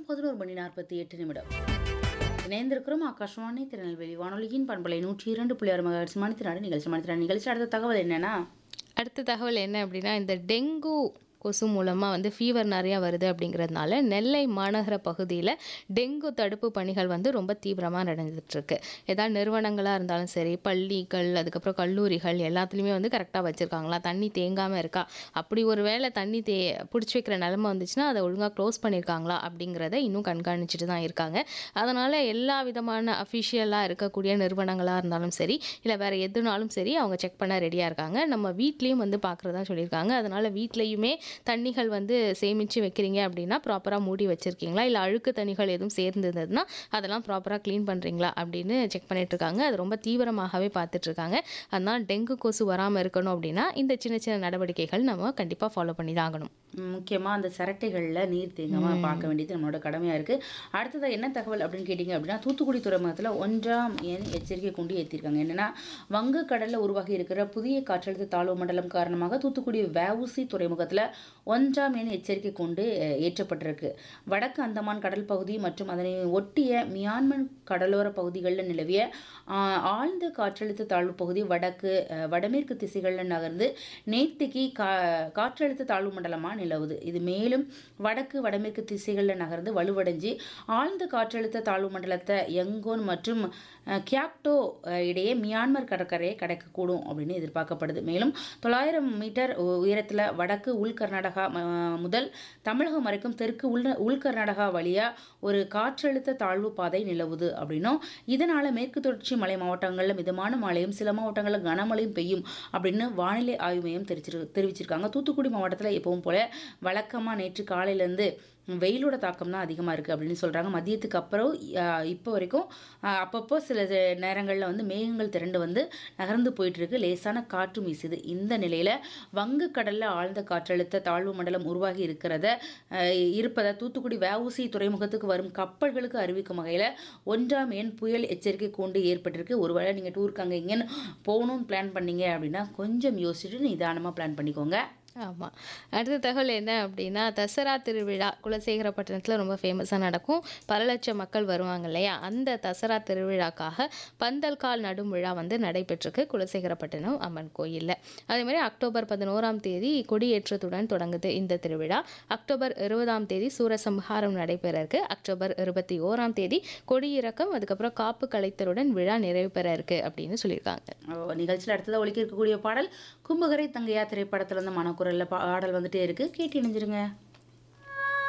பதினோரு மணி நாற்பத்தி எட்டு நிமிடம் இணைந்திருக்கிறோம் ஆகாஷவாணி திருநெல்வேலி வானொலியின் பண்பலை நூற்றி இரண்டு புள்ளி ஆறு மகா மணித்தினாடு நிகழ்ச்சி மணித்தினாடு நிகழ்ச்சி அடுத்த தகவல் என்னன்னா அடுத்த தகவல் என்ன அப்படின்னா இந்த டெங்கு கொசு மூலமாக வந்து ஃபீவர் நிறையா வருது அப்படிங்கிறதுனால நெல்லை மாநகர பகுதியில் டெங்கு தடுப்பு பணிகள் வந்து ரொம்ப தீவிரமாக நடந்துட்டுருக்கு ஏதாவது நிறுவனங்களாக இருந்தாலும் சரி பள்ளிகள் அதுக்கப்புறம் கல்லூரிகள் எல்லாத்துலேயுமே வந்து கரெக்டாக வச்சுருக்காங்களா தண்ணி தேங்காமல் இருக்கா அப்படி ஒரு வேளை தண்ணி தே பிடிச்சி வைக்கிற நிலமை வந்துச்சுன்னா அதை ஒழுங்காக க்ளோஸ் பண்ணியிருக்காங்களா அப்படிங்கிறத இன்னும் கண்காணிச்சுட்டு தான் இருக்காங்க அதனால் எல்லா விதமான அஃபிஷியலாக இருக்கக்கூடிய நிறுவனங்களாக இருந்தாலும் சரி இல்லை வேறு எதுனாலும் சரி அவங்க செக் பண்ண ரெடியாக இருக்காங்க நம்ம வீட்லேயும் வந்து பார்க்குறதா சொல்லியிருக்காங்க அதனால் வீட்லேயுமே தண்ணிகள் வந்து சேமித்து வைக்கிறீங்க அப்படின்னா ப்ராப்பராக மூடி வச்சுருக்கீங்களா இல்லை அழுக்கு தண்ணிகள் எதுவும் சேர்ந்ததுன்னா அதெல்லாம் ப்ராப்பராக க்ளீன் பண்ணுறீங்களா அப்படின்னு செக் பண்ணிட்டு இருக்காங்க அது ரொம்ப தீவிரமாகவே பார்த்துட்ருக்காங்க அதனால் டெங்கு கொசு வராமல் இருக்கணும் அப்படின்னா இந்த சின்ன சின்ன நடவடிக்கைகள் நம்ம கண்டிப்பாக ஃபாலோ பண்ணி தான் ஆகணும் முக்கியமாக அந்த சரட்டைகளில் நீர் தேங்காமல் பார்க்க வேண்டியது நம்மளோட கடமையாக இருக்குது அடுத்தது என்ன தகவல் அப்படின்னு கேட்டிங்க அப்படின்னா தூத்துக்குடி துறைமுகத்தில் ஒன்றாம் எண் எச்சரிக்கை கொண்டு ஏற்றிருக்காங்க என்னென்னா வங்க கடலில் உருவாகி இருக்கிற புதிய காற்றழுத்த தாழ்வு மண்டலம் காரணமாக தூத்துக்குடி வஉசி துறைமுகத்தில் ஒன்றாம் எண் எச்சரிக்கை கொண்டு அஹ், ஏற்றப்பட்டிருக்கு வடக்கு அந்தமான் கடல் பகுதி மற்றும் அதனை ஒட்டிய மியான்மர் கடலோர பகுதிகளில் நிலவிய ஆஹ், ஆழ்ந்த காற்றழுத்த தாழ்வு பகுதி வடக்கு அஹ், வடமேற்கு திசைகளில் நகர்ந்து நேர்த்திக்கு கா காற்றழுத்த தாழ்வு மண்டலமாக நிலவுது இது மேலும் வடக்கு வடமேற்கு திசைகளில் நகர்ந்து வலுவடைஞ்சு ஆழ்ந்த காற்றழுத்த தாழ்வு மண்டலத்தை யங்கோன் மற்றும் அஹ், கியாக்டோ அஹ், இடையே மியான்மர் கடற்கரையை கடக்கக்கூடும் அப்படின்னு எதிர்பார்க்கப்படுது மேலும் தொள்ளாயிரம் மீட்டர் உ- உயரத்தில் வடக்கு உள் கர்நாடகா ம- முதல் தமிழகம் வரைக்கும் தெற்கு உள் உள் கர்நாடகா வழியாக ஒரு காற்றழுத்த தாழ்வு பாதை நிலவுது அப்படின்னும் இதனால் மேற்கு தொடர்ச்சி மலை மாவட்டங்களில் மிதமான மழையும் சில மாவட்டங்களில் கனமழையும் பெய்யும் அப்படின்னு வானிலை ஆய்வு மையம் தெரிவிச்சிரு தெரிவிச்சிருக்காங்க தூத்துக்குடி மாவட்டத்தில் எப்பவும் போல வழக்கமாக நேற்று காலையிலேருந்து வெயிலோட தாக்கம் தான் அதிகமாக இருக்குது அப்படின்னு சொல்கிறாங்க மதியத்துக்கு அப்புறம் அஹ், இப்போ வரைக்கும் அஹ், அப்பப்போ சில நேரங்களில் வந்து மேகங்கள் திரண்டு வந்து நகர்ந்து போயிட்டு இருக்கு லேசான காற்றும் வீசுது இந்த நிலையில் வங்கக்கடலில் ஆழ்ந்த காற்றழுத்த தாழ்வு மண்டலம் உருவாகி இருக்கிறத அஹ், இருப்பதை தூத்துக்குடி வஉசி துறைமுகத்துக்கு வரும் கப்பல்களுக்கு அறிவிக்கும் வகையில் ஒன்றாம் எண் புயல் எச்சரிக்கை கொண்டு ஏற்பட்டிருக்கு ஒருவேளை நீங்கள் டூருக்கு அங்கே இங்கேன்னு போகணும்னு பிளான் பண்ணீங்க அப்படின்னா கொஞ்சம் யோசிச்சுட்டு நிதானமாக பிளான் பண்ணிக்கோங்க ஆமாம் அடுத்த தகவல் என்ன அப்படின்னா தசரா திருவிழா குலசேகரப்பட்டினத்தில் ரொம்ப ஃபேமஸாக நடக்கும் பல லட்சம் மக்கள் வருவாங்க இல்லையா அந்த தசரா திருவிழாக்காக பந்தல் கால் நடும் விழா வந்து நடைபெற்றிருக்கு குலசேகரப்பட்டினம் அம்மன் கோயிலில் அதே மாதிரி அக்டோபர் பதினோராம் தேதி கொடியேற்றத்துடன் தொடங்குது இந்த திருவிழா அக்டோபர் இருபதாம் தேதி சூரசம்ஹாரம் நடைபெற இருக்கு அக்டோபர் இருபத்தி ஓராம் தேதி கொடியிறக்கம் அதுக்கப்புறம் காப்பு கலைத்தலுடன் விழா நிறைவு பெற இருக்கு அப்படின்னு சொல்லியிருக்காங்க நிகழ்ச்சியில் அடுத்ததாக ஒலிக்க இருக்கக்கூடிய பாடல் கும்பகரை தங்கையா திரைப்படத்துல இருந்து மனக்குரல்ல பாடல் வந்துட்டே இருக்கு கேட்டு இணைஞ்சிருங்க